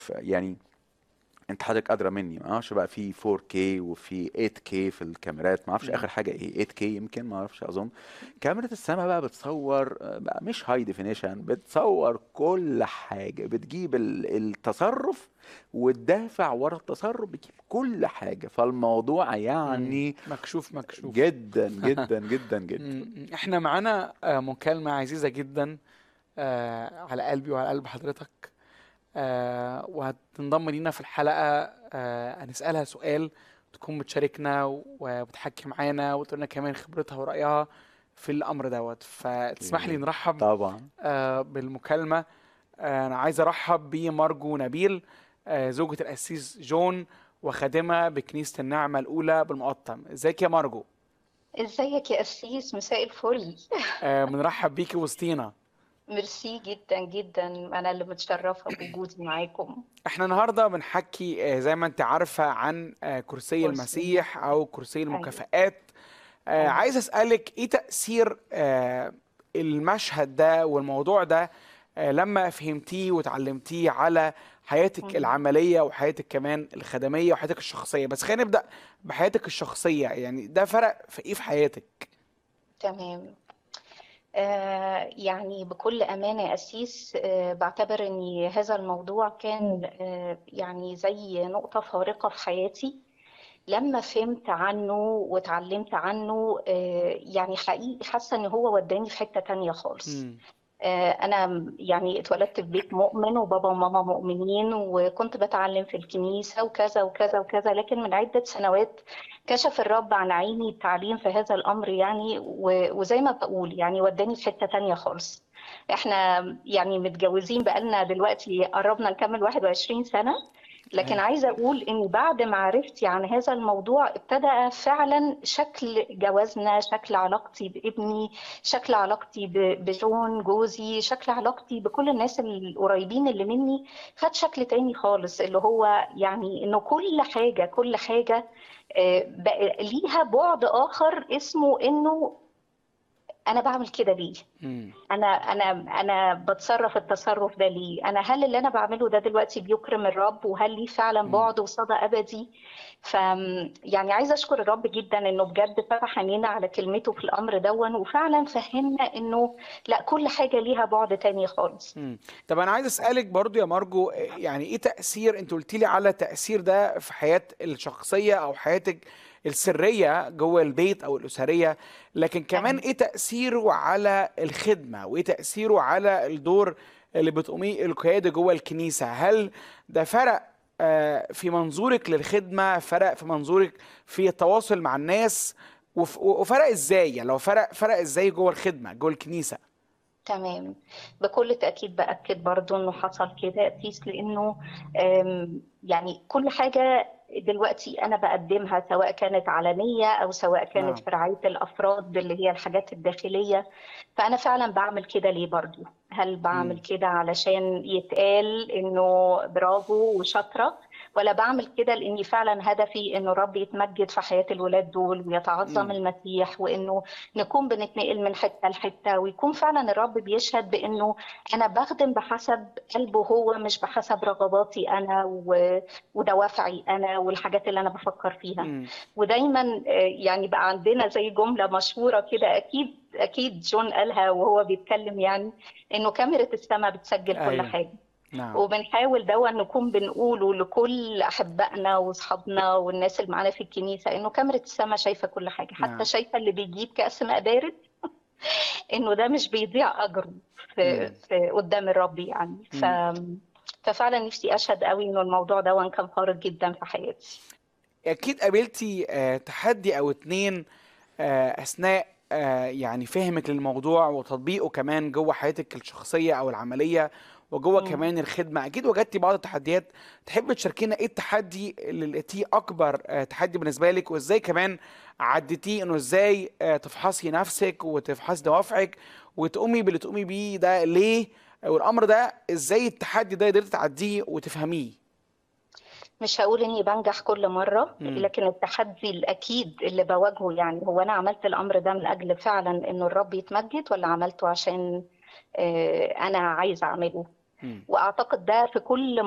يعني انت حضرتك ادرى مني ما اعرفش بقى في 4K وفي 8K في الكاميرات ما اعرفش مم. اخر حاجه ايه 8K يمكن ما اعرفش اظن كاميرا السما بقى بتصور آه، بقى مش هاي ديفينيشن بتصور كل حاجه بتجيب ال- التصرف وتدافع ورا التصرف بتجيب كل حاجه فالموضوع مم. يعني مكشوف مكشوف جدا جدا جدا جدا مم. احنا معانا آه، مكالمة عزيزة جدا آه، على قلبي وعلى قلب حضرتك آه، وهتنضم لينا في الحلقة آه، هنسألها سؤال تكون بتشاركنا وبتحكي معانا وتقول لنا كمان خبرتها ورأيها في الأمر دوت فتسمح لي اوكي نرحب طبعا آه، بالمكالمة آه، أنا عايز أرحب بمارجو نبيل آه، زوجة القسيس جون وخادمة بكنيسة النعمة الأولى بالمقطم ازيك يا مارجو ازيك يا قسيس مساء الفل آه، بنرحب بيكي وسطينا ميرسي جدا جدا انا اللي متشرفه بوجودي معاكم احنا النهارده بنحكي آه، زي ما انت عارفه عن آه، كرسي كرسي المسيح او كرسي ايوه المكافآت آه، ايوه عايز اسالك ايه تاثير آه، المشهد ده والموضوع ده آه، لما فهمتيه وتعلمتيه على حياتك مم. العمليه وحياتك كمان الخدميه وحياتك الشخصيه بس خلينا نبدا بحياتك الشخصيه يعني ده فرق في ايه في حياتك تمام آه يعني بكل امانه يا قسيس آه بعتبر ان هذا الموضوع كان آه يعني زي نقطه فارقه في حياتي لما فهمت عنه واتعلمت عنه آه يعني حقيقي حاسه ان هو وداني في حته تانية خالص امم آه، أنا يعني اتولدت في بيت مؤمن وبابا وماما مؤمنين وكنت بتعلم في الكنيسة وكذا وكذا وكذا لكن من عدة سنوات كشف الرب عن عيني التعليم في هذا الأمر يعني و- وزي ما بقول يعني وداني في حتة تانية خالص احنا يعني متجوزين بقالنا دلوقتي قربنا نكمل 21 سنة لكن تمام عايزة أقول إن بعد معرفتي عن هذا الموضوع ابتدأ فعلا شكل جوازنا شكل علاقتي بابني شكل علاقتي ب- بجون جوزي شكل علاقتي بكل الناس القريبين اللي مني خد شكل تاني خالص اللي هو يعني إنه كل حاجة كل حاجة آه، بقى ليها بعد آخر اسمه إنه أنا بعمل كده ليه؟ امم انا انا انا بتصرف التصرف ده ليه انا هل اللي انا بعمله ده دلوقتي بيكرم الرب وهل ليه فعلا امم بعد وصدى ابدي ف يعني عايزه اشكر الرب جدا انه بجد فتح عينينا على كلمته في الامر دون وفعلا فهمنا انه لا كل حاجه ليها بعد تاني خالص امم طب انا عايز اسالك برضو يا مارجو آه، يعني ايه تاثير انت قلت لي على تاثير ده في حياه الشخصيه او حياتك السريه جوه البيت او الاسريه لكن كمان أيوة. ايه تاثيره على الخدمه وايه تاثيره على الدور اللي بتقوميه القياده جوه الكنيسه هل ده فرق آه، في منظورك للخدمه فرق في منظورك في التواصل مع الناس وف- وفرق ازاي يعني لو فرق فرق ازاي جوه الخدمه جوه الكنيسه تمام بكل تأكيد بأكد برضو إنه حصل كده قيس لأنه آم، يعني كل حاجة دلوقتي أنا بقدمها سواء كانت علنية أو سواء كانت نعم في رعاية الأفراد اللي هي الحاجات الداخلية فأنا فعلا بعمل كده ليه برضو هل بعمل امم كده علشان يتقال إنه برافو وشاطرة ولا بعمل كده لأني فعلا هدفي إنه الرب يتمجد في حياة الولاد دول ويتعظم امم المسيح وإنه نكون بنتنقل من حتة لحتة ويكون فعلا الرب بيشهد بأنه أنا بخدم بحسب قلبه هو مش بحسب رغباتي أنا و- ودوافعي أنا والحاجات اللي أنا بفكر فيها امم ودايما آه، يعني بقى عندنا زي جملة مشهورة كده أكيد أكيد جون قالها وهو بيتكلم يعني إنه كاميرا السماء بتسجل كل ايوه حاجة نعم وبنحاول دوا نكون بنقوله لكل أحبائنا وأصحابنا والناس اللي معانا في الكنيسة إنه كاميرا السماء شايفة كل حاجة حتى نعم شايفة اللي بيجيب كأس ماء بارد انه ده مش بيضيع اجره في, امم في قدام الرب يعني ف امم ففعلا نفسي اشهد قوي انه الموضوع ده كان فارق جدا في حياتي اكيد قابلتي آه، تحدي او اتنين آه، اثناء آه، يعني فهمك للموضوع وتطبيقه كمان جوه حياتك الشخصيه او العمليه وجوه مم. كمان الخدمه اكيد وجدتي بعض التحديات تحب تشاركينا ايه التحدي اللي لقيتيه اكبر آه، تحدي بالنسبه لك وازاي كمان عديتيه انه ازاي آه، تفحصي نفسك وتفحصي دوافعك وتقومي باللي تقومي بيه ده ليه والامر ده ازاي التحدي ده قدرتي تعديه وتفهميه مش هقول اني بنجح كل مرة امم لكن التحدي الاكيد اللي بواجهه يعني هو انا عملت الامر ده من اجل فعلا انه الرب يتمجد ولا عملته عشان آه، انا عايزة اعمله امم واعتقد ده في كل